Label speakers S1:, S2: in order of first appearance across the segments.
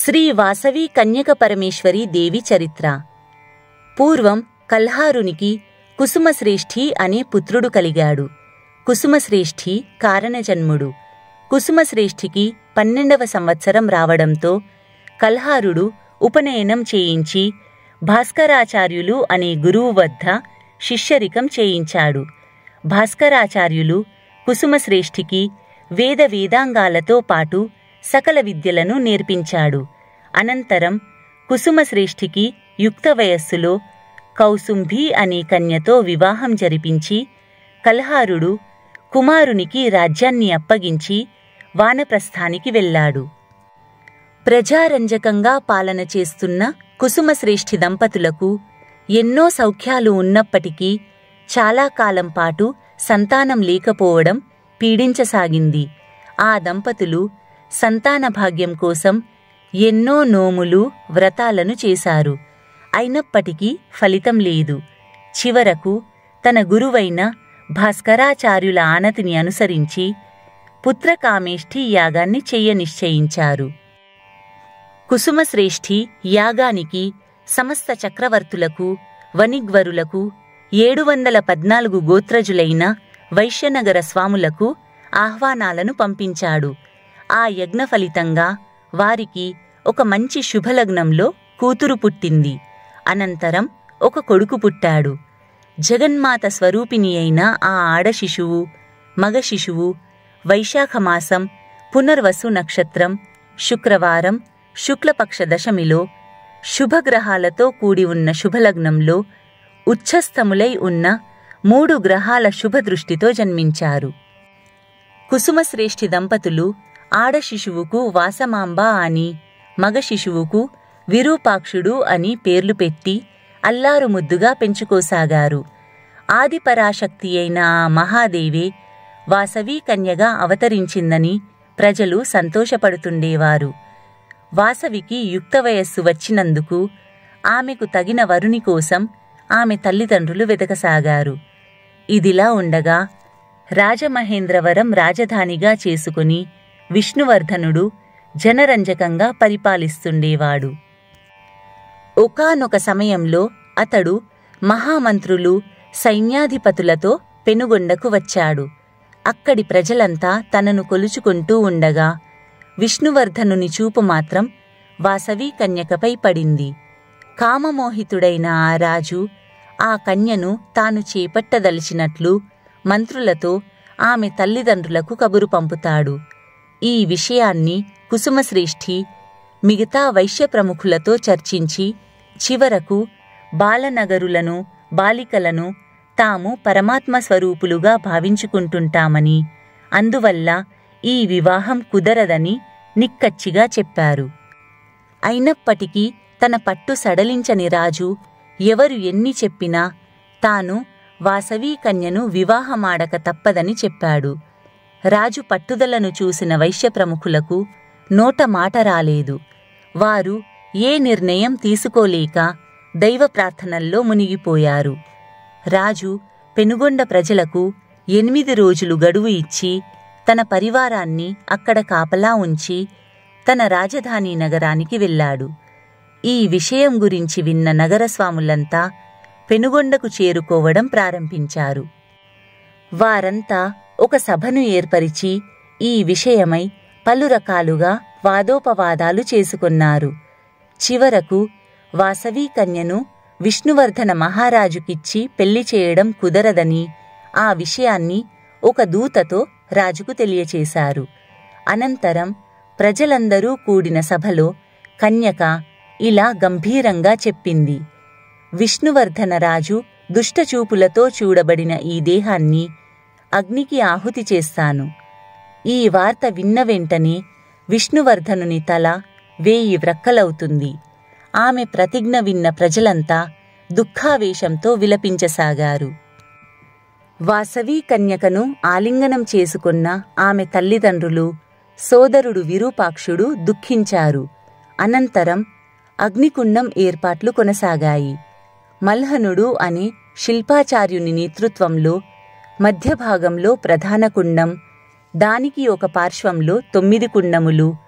S1: శ్రీ వాసవి కన్యక పరమేశ్వరి దేవి చరిత్ర పూర్వం కల్హారునికి కుసుమశ్రేష్ఠి అనే పుత్రుడు కలిగాడు కుసుమశ్రేష్ఠి కారణజన్ముడు కుసుమశ్రేష్ఠికి పన్నెండవ సంవత్సరం రావడంతో కల్హారుడు ఉపనయనం చేయించి భాస్కరాచార్యులు అనే గురువు వద్ద శిష్యరికం చేయించాడు భాస్కరాచార్యులు కుసుమశ్రేష్ఠికి వేద వేదాంగాలతో పాటు సకల విద్యలను నేర్పించాడు అనంతరం కుసుమశ్రేష్ఠికి యుక్త వయస్సులో కౌసుంభి అనే కన్యతో వివాహం జరిపించి కల్హారుడు కుమారునికి రాజ్యాన్ని అప్పగించి వానప్రస్థానికి వెళ్ళాడు ప్రజారంజకంగా పాలన చేస్తున్న కుసుమశ్రేష్ఠి దంపతులకు ఎన్నో సౌఖ్యాలు ఉన్నప్పటికీ చాలా కాలం పాటు సంతానం లేకపోవడం పీడించసాగింది ఆ దంపతులు సంతాన భాగ్యం కోసం ఎన్నో నోములు వ్రతాలను చేశారు అయినప్పటికీ ఫలితం లేదు చివరకు తన గురువైన భాస్కరాచార్యుల ఆనతిని అనుసరించి పుత్రకామేష్ఠి యాగాన్ని చెయ్య నిశ్చయించారు కుసుమశ్రేష్ఠి యాగానికి సమస్త చక్రవర్తులకు వనిగ్వరులకు ఏడు వందల పద్నాలుగు గోత్రజులైన వైశ్యనగర స్వాములకు ఆహ్వానాలను పంపించాడు ఆ యజ్ఞ ఫలితంగా వారికి ఒక మంచి శుభలగ్నంలో కూతురు పుట్టింది అనంతరం ఒక కొడుకు పుట్టాడు జగన్మాత స్వరూపిణి అయిన ఆ ఆడ శిశువు మగ శిశువు వైశాఖమాసం పునర్వసు నక్షత్రం శుక్రవారం శుక్లపక్ష దశమిలో శుభగ్రహాలతో కూడి ఉన్న శుభలగ్నంలో ఉచ్ఛస్థములై ఉన్న మూడు గ్రహాల శుభదృష్టితో జన్మించారు కుసుమశ్రేష్ఠి దంపతులు ఆడ శిశువుకు వాసమాంబ అని మగ శిశువుకు విరూపాక్షుడు అని పేర్లు పెట్టి అల్లారు ముద్దుగా పెంచుకోసాగారు ఆదిపరాశక్తి అయిన ఆ మహాదేవే వాసవీ కన్యగా అవతరించిందని ప్రజలు సంతోషపడుతుండేవారు వాసవికి యుక్త వయస్సు వచ్చినందుకు ఆమెకు తగిన వరుని కోసం ఆమె తల్లిదండ్రులు వెతకసాగారు ఇదిలా ఉండగా రాజమహేంద్రవరం రాజధానిగా చేసుకుని విష్ణువర్ధనుడు జనరంజకంగా పరిపాలిస్తుండేవాడు ఒకానొక సమయంలో అతడు మహామంత్రులు సైన్యాధిపతులతో పెనుగొండకు వచ్చాడు అక్కడి ప్రజలంతా తనను కొలుచుకుంటూ ఉండగా విష్ణువర్ధనుని చూపు మాత్రం వాసవీ కన్యకపై పడింది కామమోహితుడైన ఆ రాజు ఆ కన్యను తాను చేపట్టదలిచినట్లు మంత్రులతో ఆమె తల్లిదండ్రులకు కబురు పంపుతాడు ఈ విషయాన్ని కుసుమశ్రేష్ఠి మిగతా వైశ్య ప్రముఖులతో చర్చించి చివరకు బాలనగరులను బాలికలను తాము పరమాత్మ స్వరూపులుగా భావించుకుంటుంటామని అందువల్ల ఈ వివాహం కుదరదని నిక్కచ్చిగా చెప్పారు అయినప్పటికీ తన పట్టు సడలించని రాజు ఎవరు ఎన్ని చెప్పినా తాను వాసవీ కన్యను వివాహమాడక తప్పదని చెప్పాడు రాజు పట్టుదలను చూసిన వైశ్య ప్రముఖులకు నోట మాట రాలేదు వారు ఏ నిర్ణయం తీసుకోలేక దైవ ప్రార్థనల్లో మునిగిపోయారు రాజు పెనుగొండ ప్రజలకు ఎనిమిది రోజులు గడువు ఇచ్చి తన పరివారాన్ని అక్కడ కాపలా ఉంచి తన రాజధాని నగరానికి వెళ్ళాడు ఈ విషయం గురించి విన్న నగరస్వాములంతా పెనుగొండకు చేరుకోవడం ప్రారంభించారు వారంతా ఒక సభను ఏర్పరిచి ఈ విషయమై పలు రకాలుగా వాదోపవాదాలు చేసుకున్నారు చివరకు వాసవీ కన్యను విష్ణువర్ధన మహారాజుకిచ్చి పెళ్లి చేయడం కుదరదని ఆ విషయాన్ని ఒక దూతతో రాజుకు తెలియచేశారు అనంతరం ప్రజలందరూ కూడిన సభలో కన్యక ఇలా గంభీరంగా చెప్పింది విష్ణువర్ధన రాజు దుష్టచూపులతో చూడబడిన ఈ దేహాన్ని అగ్నికి ఆహుతి చేస్తాను ఈ వార్త విన్న వెంటనే విష్ణువర్ధనుని తల వేయి వ్రక్కలవుతుంది ఆమె ప్రతిజ్ఞ విన్న ప్రజలంతా దుఃఖావేశంతో విలపించసాగారు వాసవీ కన్యకను ఆలింగనం చేసుకున్న ఆమె తల్లిదండ్రులు సోదరుడు విరూపాక్షుడు దుఃఖించారు అనంతరం అగ్నికుండం ఏర్పాట్లు కొనసాగాయి మల్హనుడు అనే శిల్పాచార్యుని నేతృత్వంలో మధ్యభాగంలో ప్రధాన కుండం దానికి ఒక పార్శ్వంలో తొమ్మిది కుండములు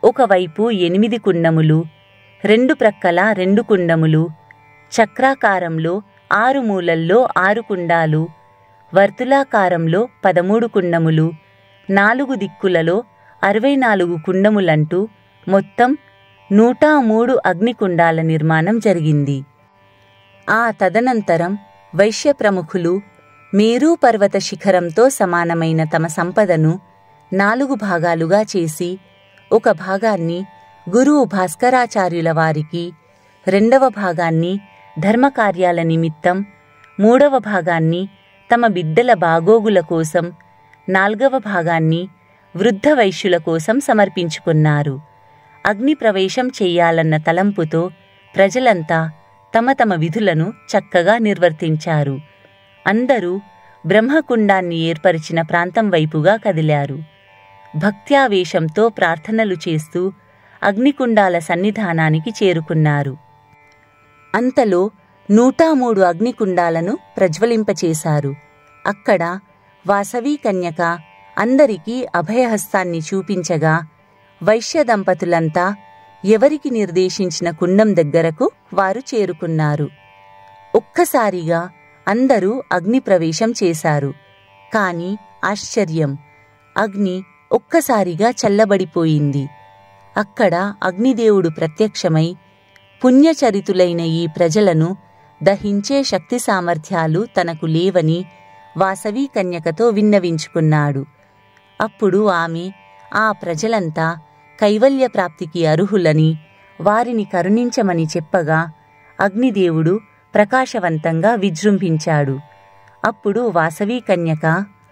S1: ఒకవైపు ఎనిమిది కుండములు రెండు ప్రక్కల రెండు కుండములు చక్రాకారంలో ఆరు మూలల్లో ఆరు కుండాలు వర్తులాకారంలో పదమూడు కుండములు నాలుగు దిక్కులలో అరవై నాలుగు కుండములంటూ మొత్తం నూట మూడు అగ్నికుండాల నిర్మాణం జరిగింది ఆ తదనంతరం వైశ్య ప్రముఖులు మేరూ పర్వత శిఖరంతో సమానమైన తమ సంపదను నాలుగు భాగాలుగా చేసి ఒక భాగాన్ని గురువు భాస్కరాచార్యుల వారికి రెండవ భాగాన్ని ధర్మకార్యాల నిమిత్తం మూడవ భాగాన్ని తమ బిడ్డల బాగోగుల కోసం నాల్గవ భాగాన్ని వృద్ధ వైశ్యుల కోసం సమర్పించుకున్నారు అగ్ని ప్రవేశం చెయ్యాలన్న తలంపుతో ప్రజలంతా తమ తమ విధులను చక్కగా నిర్వర్తించారు అందరూ బ్రహ్మకుండాన్ని ఏర్పరిచిన ప్రాంతం వైపుగా కదిలారు భక్త్యావేశంతో ప్రార్థనలు చేస్తూ అగ్నికుండాల సన్నిధానానికి చేరుకున్నారు అంతలో నూట మూడు అగ్నికుండాలను ప్రజ్వలింపచేశారు అక్కడ వాసవీ కన్యక అందరికీ అభయహస్తాన్ని చూపించగా వైశ్య దంపతులంతా ఎవరికి నిర్దేశించిన కుండం దగ్గరకు వారు చేరుకున్నారు ఒక్కసారిగా అందరూ అగ్ని ప్రవేశం చేశారు కాని ఆశ్చర్యం అగ్ని ఒక్కసారిగా చల్లబడిపోయింది అక్కడ అగ్నిదేవుడు ప్రత్యక్షమై పుణ్యచరితులైన ఈ ప్రజలను దహించే శక్తి సామర్థ్యాలు తనకు లేవని వాసవీ కన్యకతో విన్నవించుకున్నాడు అప్పుడు ఆమె ఆ ప్రజలంతా కైవల్య ప్రాప్తికి అర్హులని వారిని కరుణించమని చెప్పగా అగ్నిదేవుడు ప్రకాశవంతంగా విజృంభించాడు అప్పుడు వాసవీ కన్యక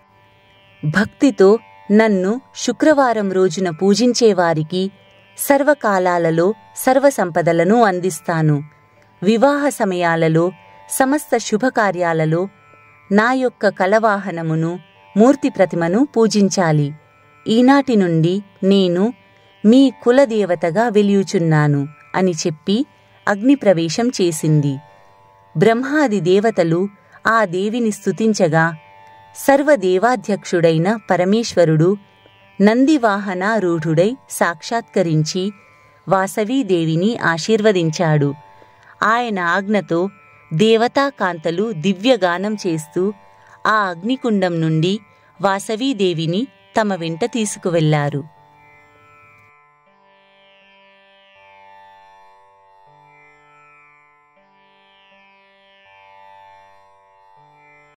S1: భక్తితో నన్ను శుక్రవారం రోజున పూజించేవారికి సర్వకాలాలలో సర్వసంపదలను అందిస్తాను వివాహ సమయాలలో సమస్త శుభకార్యాలలో నా యొక్క కలవాహనమును మూర్తి ప్రతిమను పూజించాలి ఈనాటి నుండి నేను మీ కులదేవతగా వెలియుచున్నాను అని చెప్పి అగ్నిప్రవేశం చేసింది బ్రహ్మాది దేవతలు ఆ దేవిని స్తుతించగా సర్వదేవాధ్యక్షుడైన పరమేశ్వరుడు నందివాహనారూఢుడై సాక్షాత్కరించి వాసవీదేవిని ఆశీర్వదించాడు ఆయన ఆజ్ఞతో దేవతాకాంతలు దివ్యగానం చేస్తూ ఆ అగ్నికుండం నుండి వాసవీదేవిని తమ వెంట తీసుకువెళ్లారు